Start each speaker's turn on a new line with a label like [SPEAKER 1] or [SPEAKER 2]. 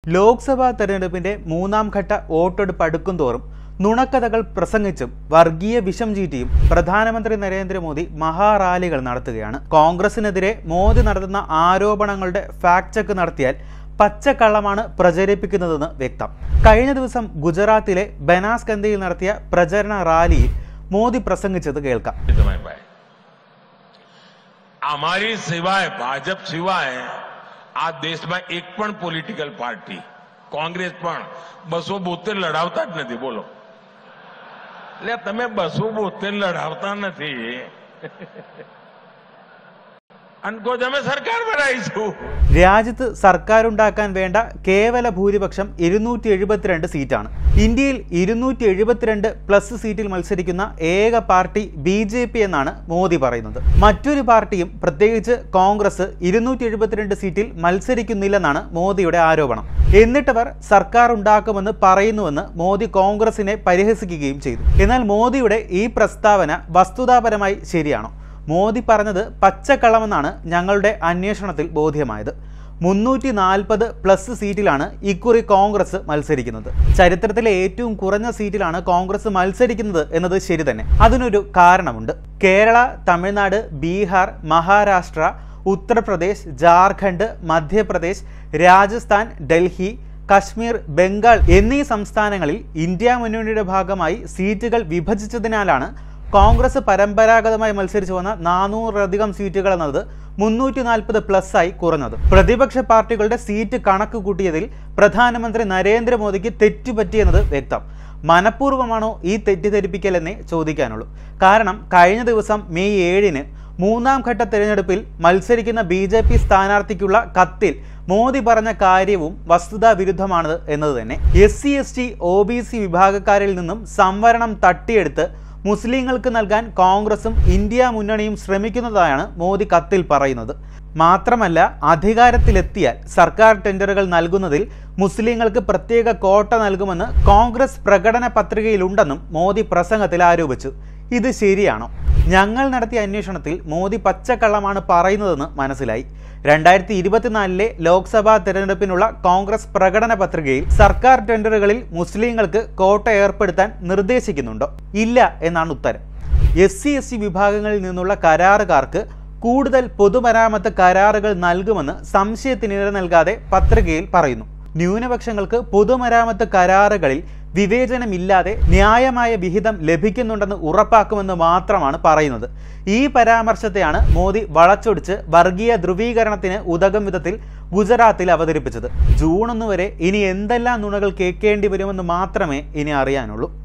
[SPEAKER 1] ലോക്സഭാ തെരഞ്ഞെടുപ്പിന്റെ മൂന്നാം ഘട്ട വോട്ടെടുപ്പ് അടുക്കുംതോറും നുണക്കഥകൾ പ്രസംഗിച്ചും വർഗീയ വിഷം ചീറ്റിയും പ്രധാനമന്ത്രി നരേന്ദ്രമോദി മഹാറാലികൾ നടത്തുകയാണ് കോൺഗ്രസിനെതിരെ മോദി നടത്തുന്ന ആരോപണങ്ങളുടെ ഫാക്ട് ചെക്ക് നടത്തിയാൽ പച്ചക്കള്ളമാണ് പ്രചരിപ്പിക്കുന്നതെന്ന് വ്യക്തം കഴിഞ്ഞ ദിവസം ഗുജറാത്തിലെ ബനാസ്കന്ദയിൽ നടത്തിയ പ്രചരണ റാലിയിൽ മോദി പ്രസംഗിച്ചത് കേൾക്കാം
[SPEAKER 2] समय पाए અમારી સિવાય ભાજપ સિવાય આ દેશમાં એક પણ પોલિટિકલ પાર્ટી કોંગ્રેસ પણ બસો બોતેર લડાવતા જ નથી બોલો એટલે તમે બસો બોતેર લડાવતા નથી અને કહો છો, અમે સરકાર બનાવીશું
[SPEAKER 1] രാജ്യത്ത് സർക്കാരുണ്ടാക്കാൻ വേണ്ട കേവല ഭൂരിപക്ഷം ഇരുന്നൂറ്റി എഴുപത്തിരണ്ട് സീറ്റാണ് ഇന്ത്യയിൽ ഇരുന്നൂറ്റി എഴുപത്തിരണ്ട് പ്ലസ് സീറ്റിൽ മത്സരിക്കുന്ന ഏക പാർട്ടി ബി ജെ പി എന്നാണ് മോദി പറയുന്നത് മറ്റൊരു പാർട്ടിയും പ്രത്യേകിച്ച് കോൺഗ്രസ് ഇരുന്നൂറ്റി എഴുപത്തിരണ്ട് സീറ്റിൽ മത്സരിക്കുന്നില്ലെന്നാണ് മോദിയുടെ ആരോപണം എന്നിട്ടവർ സർക്കാർ ഉണ്ടാക്കുമെന്ന് പറയുന്നുവെന്ന് മോദി കോൺഗ്രസിനെ പരിഹസിക്കുകയും ചെയ്തു എന്നാൽ മോദിയുടെ ഈ പ്രസ്താവന വസ്തുതാപരമായി ശരിയാണോ മോദി പറഞ്ഞത് പച്ചക്കള്ളമെന്നാണ് ഞങ്ങളുടെ അന്വേഷണത്തിൽ ബോധ്യമായത് മുന്നൂറ്റി നാൽപ്പത് പ്ലസ് സീറ്റിലാണ് ഇക്കുറി കോൺഗ്രസ് മത്സരിക്കുന്നത് ചരിത്രത്തിലെ ഏറ്റവും കുറഞ്ഞ സീറ്റിലാണ് കോൺഗ്രസ് മത്സരിക്കുന്നത് എന്നത് ശരി തന്നെ അതിനൊരു കാരണമുണ്ട് കേരള തമിഴ്നാട് ബീഹാർ മഹാരാഷ്ട്ര ഉത്തർപ്രദേശ് ജാർഖണ്ഡ് മധ്യപ്രദേശ് രാജസ്ഥാൻ ഡൽഹി കശ്മീർ ബംഗാൾ എന്നീ സംസ്ഥാനങ്ങളിൽ ഇന്ത്യ മുന്നണിയുടെ ഭാഗമായി സീറ്റുകൾ വിഭജിച്ചതിനാലാണ് കോൺഗ്രസ് പരമ്പരാഗതമായി മത്സരിച്ചു വന്ന നാനൂറിലധികം സീറ്റുകൾ എന്നത് മുന്നൂറ്റി നാൽപ്പത് പ്ലസ് ആയി കുറഞ്ഞത് പ്രതിപക്ഷ പാർട്ടികളുടെ സീറ്റ് കണക്ക് കൂട്ടിയതിൽ പ്രധാനമന്ത്രി നരേന്ദ്രമോദിക്ക് തെറ്റുപറ്റിയെന്നത് വ്യക്തം മനഃപൂർവ്വമാണോ ഈ തെറ്റിദ്ധരിപ്പിക്കലെന്നേ ചോദിക്കാനുള്ളൂ കാരണം കഴിഞ്ഞ ദിവസം മെയ് ഏഴിന് മൂന്നാം ഘട്ട തെരഞ്ഞെടുപ്പിൽ മത്സരിക്കുന്ന ബി ജെ പി സ്ഥാനാർത്ഥിക്കുള്ള കത്തിൽ മോദി പറഞ്ഞ കാര്യവും വസ്തുതാ വിരുദ്ധമാണത് എന്നത് തന്നെ S C S T O B C വിഭാഗക്കാരിൽ നിന്നും സംവരണം തട്ടിയെടുത്ത് മുസ്ലിങ്ങൾക്ക് നൽകാൻ കോൺഗ്രസും ഇന്ത്യ മുന്നണിയും ശ്രമിക്കുന്നതായാണ് മോദി കത്തിൽ പറയുന്നത് മാത്രമല്ല അധികാരത്തിലെത്തിയാൽ സർക്കാർ ടെൻഡറുകൾ നൽകുന്നതിൽ മുസ്ലിങ്ങൾക്ക് പ്രത്യേക കോട്ട നൽകുമെന്ന് കോൺഗ്രസ് പ്രകടന പത്രികയിലുണ്ടെന്നും മോദി പ്രസംഗത്തിൽ ആരോപിച്ചു ഇത് ശരിയാണോ ഞങ്ങൾ നടത്തിയ അന്വേഷണത്തിൽ മോദി പച്ചക്കള്ളമാണ് പറയുന്നതെന്ന് മനസ്സിലായി രണ്ടായിരത്തി ഇരുപത്തിനാലിലെ ലോക്സഭാ തെരഞ്ഞെടുപ്പിനുള്ള കോൺഗ്രസ് പ്രകടന പത്രികയിൽ സർക്കാർ ടെൻഡറുകളിൽ മുസ്ലിങ്ങൾക്ക് കോട്ട ഏർപ്പെടുത്താൻ നിർദ്ദേശിക്കുന്നുണ്ടോ ഇല്ല എന്നാണ് ഉത്തരം എസ് സി എസ് ടി വിഭാഗങ്ങളിൽ നിന്നുള്ള കരാറുകാർക്ക് കൂടുതൽ പൊതുമരാമത്ത് കരാറുകൾ നൽകുമെന്ന് സംശയത്തിന് ഇട നൽകാതെ പത്രികയിൽ പറയുന്നു ന്യൂനപക്ഷങ്ങൾക്ക് പൊതുമരാമത്ത് കരാറുകളിൽ വിവേചനമില്ലാതെ ന്യായമായ വിഹിതം ലഭിക്കുന്നുണ്ടെന്ന് ഉറപ്പാക്കുമെന്ന് മാത്രമാണ് പറയുന്നത് ഈ പരാമർശത്തെയാണ് മോദി വളച്ചൊടിച്ച് വർഗീയ ധ്രുവീകരണത്തിന് ഉതകും വിധത്തിൽ ഗുജറാത്തിൽ അവതരിപ്പിച്ചത് ജൂൺ ഒന്ന് വരെ ഇനി എന്തെല്ലാം നുണകൾ കേൾക്കേണ്ടി വരുമെന്ന് മാത്രമേ ഇനി അറിയാനുള്ളൂ